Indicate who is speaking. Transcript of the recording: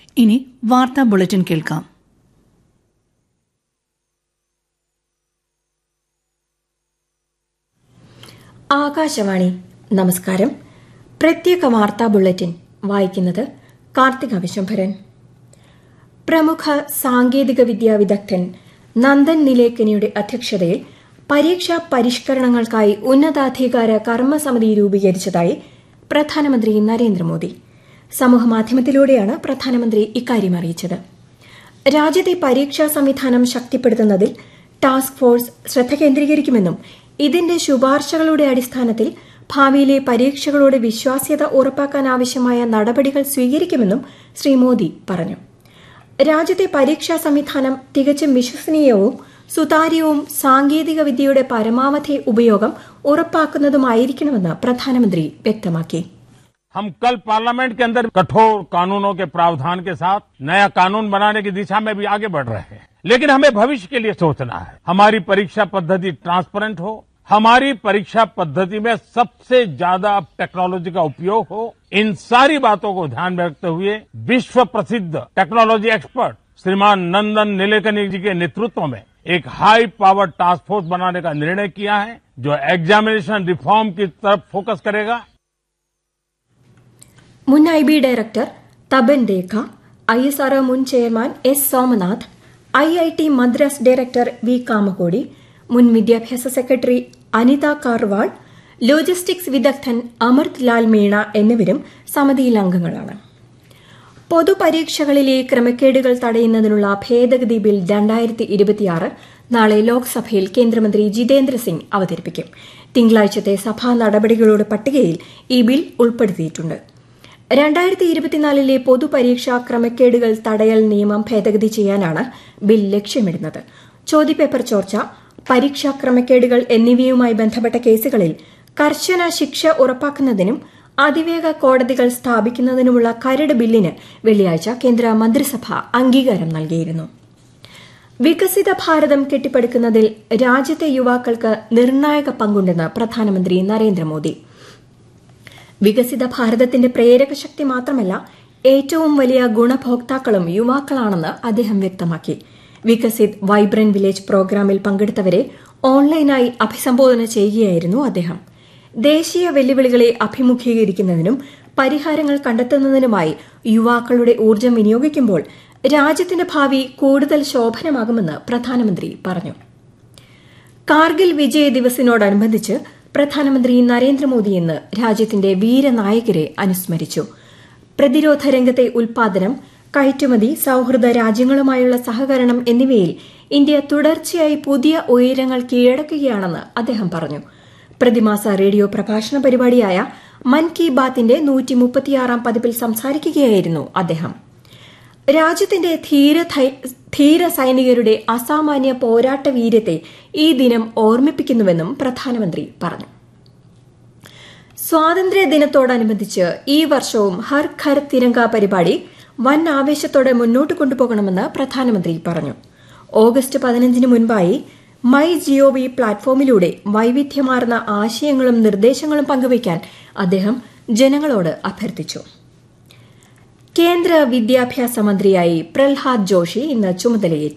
Speaker 1: ഇനി വാർത്താ ബുള്ളറ്റിൻ കേൾക്കാം
Speaker 2: ആകാശവാണി നമസ്കാരം പ്രത്യേക വാർത്താ ബുള്ളറ്റിൻ വായിക്കുന്നത് കാർത്തിക വിശംഭരൻ പ്രമുഖ സാങ്കേതിക വിദ്യാ വിദഗ്ധൻ നന്ദൻ നിലേക്കനിയുടെ അധ്യക്ഷതയിൽ പരീക്ഷാ പരിഷ്കരണങ്ങൾക്കായി ഉന്നതാധികാര കർമ്മസമിതി രൂപീകരിച്ചതായി പ്രധാനമന്ത്രി നരേന്ദ്രമോദി സമൂഹമാധ്യമത്തിലൂടെയാണ് പ്രധാനമന്ത്രി ഇക്കാര്യം അറിയിച്ചത് രാജ്യത്തെ പരീക്ഷാ സംവിധാനം ശക്തിപ്പെടുത്തുന്നതിൽ ടാസ്ക് ഫോഴ്സ് ശ്രദ്ധ കേന്ദ്രീകരിക്കുമെന്നും ഇതിന്റെ ശുപാർശകളുടെ അടിസ്ഥാനത്തിൽ ഭാവിയിലെ പരീക്ഷകളുടെ വിശ്വാസ്യത ഉറപ്പാക്കാൻ ആവശ്യമായ നടപടികൾ സ്വീകരിക്കുമെന്നും ശ്രീ മോദി പറഞ്ഞു രാജ്യത്തെ പരീക്ഷാ സംവിധാനം തികച്ചും വിശ്വസനീയവും സുതാര്യവും സാങ്കേതിക വിദ്യയുടെ പരമാവധി ഉപയോഗം ഉറപ്പാക്കുന്നതുമായിരിക്കണമെന്ന് പ്രധാനമന്ത്രി വ്യക്തമാക്കി
Speaker 3: हम कल पार्लियामेंट के अंदर कठोर कानूनों के प्रावधान के साथ नया कानून बनाने की दिशा में भी आगे बढ़ रहे हैं लेकिन हमें भविष्य के लिए सोचना है हमारी परीक्षा पद्धति ट्रांसपेरेंट हो हमारी परीक्षा पद्धति में सबसे ज्यादा टेक्नोलॉजी का उपयोग हो इन सारी बातों को ध्यान में रखते हुए विश्व प्रसिद्ध टेक्नोलॉजी एक्सपर्ट श्रीमान नंदन नीलेकनी जी के नेतृत्व में एक हाई पावर टास्क फोर्स बनाने का निर्णय किया है जो एग्जामिनेशन रिफॉर्म की तरफ फोकस करेगा
Speaker 2: മുൻ I B director Taban Rekha I S R മുൻ chairman S Somanath I I T Madras director V Kamakoti മുൻ വിദ്യാഭ്യാസ സെക്രട്ടറി അനിത കാർവാൾ ലോജിസ്റ്റിക്സ് വിദഗ്ധൻ അമൃത് ലാൽ മീണ എന്നിവരും സമിതിയിൽ അംഗങ്ങളാണ് പൊതുപരീക്ഷകളിലെ ക്രമക്കേടുകൾ തടയുന്നതിനുള്ള ഭേദഗതി ബിൽ രണ്ടായിരത്തി ഇരുപത്തിയാറ് നാളെ ലോക്സഭയിൽ കേന്ദ്രമന്ത്രി ജിതേന്ദ്ര സിംഗ് അവതരിപ്പിക്കും തിങ്കളാഴ്ചത്തെ സഭാ നടപടികളുടെ പട്ടികയിൽ ഈ ബിൽ ഉൾപ്പെടുത്തിയിട്ടുണ്ട് രണ്ടായിരത്തി ഇരുപത്തിനാലിലെ പൊതുപരീക്ഷാ ക്രമക്കേടുകൾ തടയൽ നിയമം ഭേദഗതി ചെയ്യാനാണ് ബിൽ ലക്ഷ്യമിടുന്നത് ചോദ്യപേപ്പർ ചോർച്ച പരീക്ഷാ ക്രമക്കേടുകൾ എന്നിവയുമായി ബന്ധപ്പെട്ട കേസുകളിൽ കർശന ശിക്ഷ ഉറപ്പാക്കുന്നതിനും അതിവേഗ കോടതികൾ സ്ഥാപിക്കുന്നതിനുമുള്ള കരട് ബില്ലിന് വെള്ളിയാഴ്ച കേന്ദ്ര മന്ത്രിസഭ അംഗീകാരം നൽകിയിരുന്നു വികസിത ഭാരതം കെട്ടിപ്പടുക്കുന്നതിൽ രാജ്യത്തെ യുവാക്കൾക്ക് നിർണായക പങ്കുണ്ടെന്ന് പ്രധാനമന്ത്രി നരേന്ദ്രമോദി വികസിത ഭാരതത്തിന്റെ പ്രേരക ശക്തി മാത്രമല്ല ഏറ്റവും വലിയ ഗുണഭോക്താക്കളും യുവാക്കളാണെന്ന് അദ്ദേഹം വ്യക്തമാക്കി വികസിത് വൈബ്രന്റ് വില്ലേജ് പ്രോഗ്രാമിൽ പങ്കെടുത്തവരെ ഓൺലൈനായി അഭിസംബോധന ചെയ്യുകയായിരുന്നു അദ്ദേഹം ദേശീയ വെല്ലുവിളികളെ അഭിമുഖീകരിക്കുന്നതിനും പരിഹാരങ്ങൾ കണ്ടെത്തുന്നതിനുമായി യുവാക്കളുടെ ഊർജ്ജം വിനിയോഗിക്കുമ്പോൾ രാജ്യത്തിന്റെ ഭാവി കൂടുതൽ ശോഭനമാകുമെന്ന് പ്രധാനമന്ത്രി പറഞ്ഞു കാർഗിൽ വിജയ ദിവസിനോടനുബന്ധിച്ച് പ്രധാനമന്ത്രി നരേന്ദ്രമോദി ഇന്ന് രാജ്യത്തിന്റെ വീരനായകരെ അനുസ്മരിച്ചു പ്രതിരോധ രംഗത്തെ ഉൽപാദനം കയറ്റുമതി സൌഹൃദ രാജ്യങ്ങളുമായുള്ള സഹകരണം എന്നിവയിൽ ഇന്ത്യ തുടർച്ചയായി പുതിയ ഉയരങ്ങൾ കീഴടക്കുകയാണെന്ന് അദ്ദേഹം പറഞ്ഞു പ്രതിമാസ റേഡിയോ പ്രഭാഷണ പരിപാടിയായ മൻ കി ബാത്തിന്റെ നൂറ്റി മുപ്പത്തിയാറാം പതിപ്പിൽ സംസാരിക്കുകയായിരുന്നു അദ്ദേഹം രാജ്യത്തിന്റെ ധീര ധീര സൈനികരുടെ അസാമാന്യ പോരാട്ട വീര്യത്തെ ഈ ദിനം ഓർമ്മിപ്പിക്കുന്നുവെന്നും പ്രധാനമന്ത്രി പറഞ്ഞു സ്വാതന്ത്ര്യ ദിനത്തോടനുബന്ധിച്ച് ഈ വർഷവും ഹർ ഘർ തിരങ്ക പരിപാടി വൻ ആവേശത്തോടെ മുന്നോട്ട് കൊണ്ടുപോകണമെന്ന് പ്രധാനമന്ത്രി പറഞ്ഞു ഓഗസ്റ്റ് പതിനഞ്ചിന് മുൻപായി മൈ ജിഒവി പ്ലാറ്റ്ഫോമിലൂടെ വൈവിധ്യമാർന്ന ആശയങ്ങളും നിർദ്ദേശങ്ങളും പങ്കുവയ്ക്കാൻ അദ്ദേഹം ജനങ്ങളോട് അഭ്യർത്ഥിച്ചു കേന്ദ്ര വിദ്യാഭ്യാസ മന്ത്രിയായി പ്രഹ്ലാദ് ജോഷി ഇന്ന് ചുമതലയേറ്റു